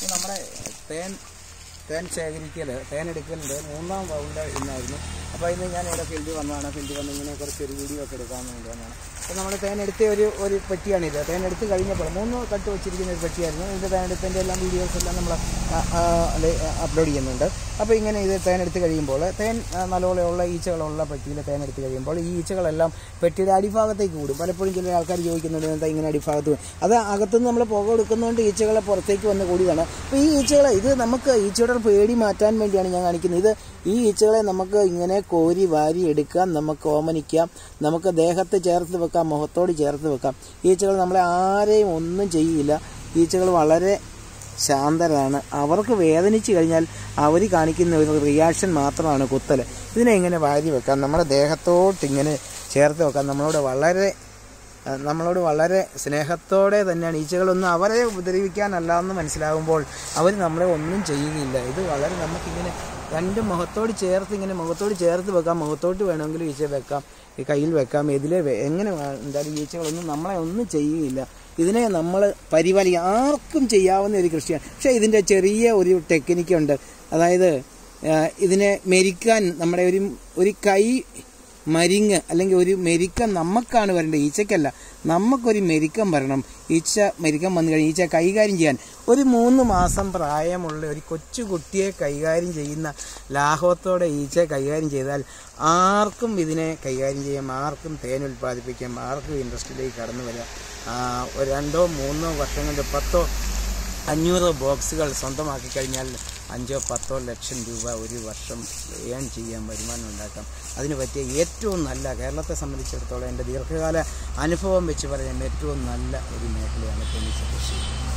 ഇത് നമ്മുടെ തേൻ തേൻ ശേഖരിക്കൽ തേൻ എടുക്കലുണ്ട് മൂന്നാം റൗണ്ട് ഇന്നായിരുന്നു അപ്പോൾ ഇന്ന് ഞാൻ ഇവിടെ ഫീൽഡിൽ വന്നതാണ് ഫീൽഡിൽ വന്ന് ഇങ്ങനെ കുറച്ച് ഒരു വീഡിയോ ഒക്കെ എടുക്കാൻ വേണ്ടി വന്നതാണ് അപ്പോൾ നമ്മുടെ തേൻ എടുത്ത ഒരു ഒരു പെട്ടിയാണിത് തേൻ എടുത്ത് കഴിഞ്ഞപ്പോൾ മൂന്ന് കട്ട് വെച്ചിരിക്കുന്ന ഒരു പെട്ടിയായിരുന്നു ഇതിൻ്റെ തേൻ എടുത്തതിൻ്റെ എല്ലാം വീഡിയോസ് എല്ലാം നമ്മൾ അപ്ലോഡ് ചെയ്യുന്നുണ്ട് അപ്പോൾ ഇങ്ങനെ ഇത് തേൻ എടുത്ത് കഴിയുമ്പോൾ തേൻ ആ, നല്ലപോലെയുള്ള ഈച്ചകളുള്ള പെട്ടിയിൽ തേൻ എടുത്ത് കഴിയുമ്പോൾ ഈ ഈച്ചകളെല്ലാം പെട്ടിയുടെ അടിഭാഗത്തേക്ക് കൂടും പലപ്പോഴും ചില ആൾക്കാർ ചോദിക്കുന്നുണ്ട് എന്താ ഇങ്ങനെ അടിഭാഗത്ത് വരും? അത് അകത്തുനിന്ന് നമ്മൾ പുക കൊടുക്കുന്നതുകൊണ്ട് ഈച്ചകളെ പുറത്തേക്ക് വന്ന് കൂടിയതാണ് അപ്പോൾ ഈ ഈച്ചകളെ ഇത് നമുക്ക് ഈച്ചയുടെ പേടി മാറ്റാൻ വേണ്ടിയാണ് ഞാൻ കാണിക്കുന്നത് ഇത് ഈ ഈച്ചകളെ നമുക്ക് ഇങ്ങനെ കോരി വാരി എടുക്കാം നമുക്ക് ഓമനിക്കാം നമുക്ക് ദേഹത്ത് ചേർത്ത് വെക്കാം മുഖത്തോട് ചേർത്ത് വെക്കാം ഈച്ചകൾ നമ്മളെ ആരെയും ഒന്നും ചെയ്യില്ല ഈച്ചകൾ വളരെ ശാന്തരാണ് അവർക്ക് വേദനിച്ച് കഴിഞ്ഞാൽ അവർ കാണിക്കുന്ന ഒരു റിയാക്ഷൻ മാത്രമാണ് കുത്തൽ ഇതിനെ ഇങ്ങനെ വാരി വെക്കാം നമ്മുടെ ദേഹത്തോട്ട് ഇങ്ങനെ ചേർത്ത് വെക്കാം നമ്മളോട് വളരെ ആ, നമ്മളോട് വളരെ സ്നേഹത്തോടെ തന്നെയാണ് ഈച്ചകളൊന്നും അവരെ ഉപദ്രവിക്കാനല്ല എന്ന് മനസ്സിലാകുമ്പോൾ അവർ നമ്മളെ ഒന്നും ചെയ്യുകയില്ല ഇത് വളരെ നമുക്കിങ്ങനെ രണ്ട് മുഖത്തോട് ചേർത്ത് ഇങ്ങനെ മുഖത്തോട് ചേർത്ത് വെക്കാം മുഖത്തോട്ട് വേണമെങ്കിൽ ഈച്ച വെക്കാം ഈ കയ്യിൽ വെക്കാം ഇതിലെ വെ- എങ്ങനെ വേ- എന്തായാലും ഈച്ചകളൊന്നും നമ്മളെ ഒന്നും ചെയ്യുകയില്ല ഇതിനെ നമ്മൾ പരിപാലിക്കുക ആർക്കും ചെയ്യാവുന്ന ഒരു കൃഷിയാണ് പക്ഷേ ഇതിൻ്റെ ചെറിയ ഒരു ടെക്നിക്കുണ്ട് അതായത് ആ, ഇതിനെ മെരിക്കാൻ നമ്മുടെ ഒരു ഒരു കൈ മരിങ്ങ് അല്ലെങ്കിൽ ഒരു മെരിക്കം നമുക്കാണ് വരേണ്ടത് ഈച്ചയ്ക്കല്ല നമുക്കൊരു മെരിക്കം വരണം ഈച്ച മെരിക്കം വന്നു കഴിഞ്ഞാൽ ഈച്ച കൈകാര്യം ചെയ്യാൻ ഒരു മൂന്ന് മാസം പ്രായമുള്ള ഒരു കൊച്ചു കുട്ടിയെ കൈകാര്യം ചെയ്യുന്ന ലാഘവത്തോടെ ഈച്ച കൈകാര്യം ചെയ്താൽ ആർക്കും ഇതിനെ കൈകാര്യം ചെയ്യാം ആർക്കും തേൻ ഉൽപ്പാദിപ്പിക്കാം ആർക്കും ഇൻഡസ്ട്രിയിലേക്ക് കടന്നു വരാം ആ, ഒരു രണ്ടോ മൂന്നോ വർഷം കൊണ്ട് പത്തോ അഞ്ഞൂറ് ബോക്സുകൾ സ്വന്തമാക്കി കഴിഞ്ഞാൽ അഞ്ചോ പത്തോ ലക്ഷം രൂപ ഒരു വർഷം ഏൺ ചെയ്യാൻ വരുമാനം ഉണ്ടാക്കാം അതിന് പറ്റിയ ഏറ്റവും നല്ല കേരളത്തെ സംബന്ധിച്ചിടത്തോളം എൻ്റെ ദീർഘകാല അനുഭവം വെച്ച് പറയാൻ ഏറ്റവും നല്ല ഒരു മേഖലയാണ് തേനീച്ച കൃഷി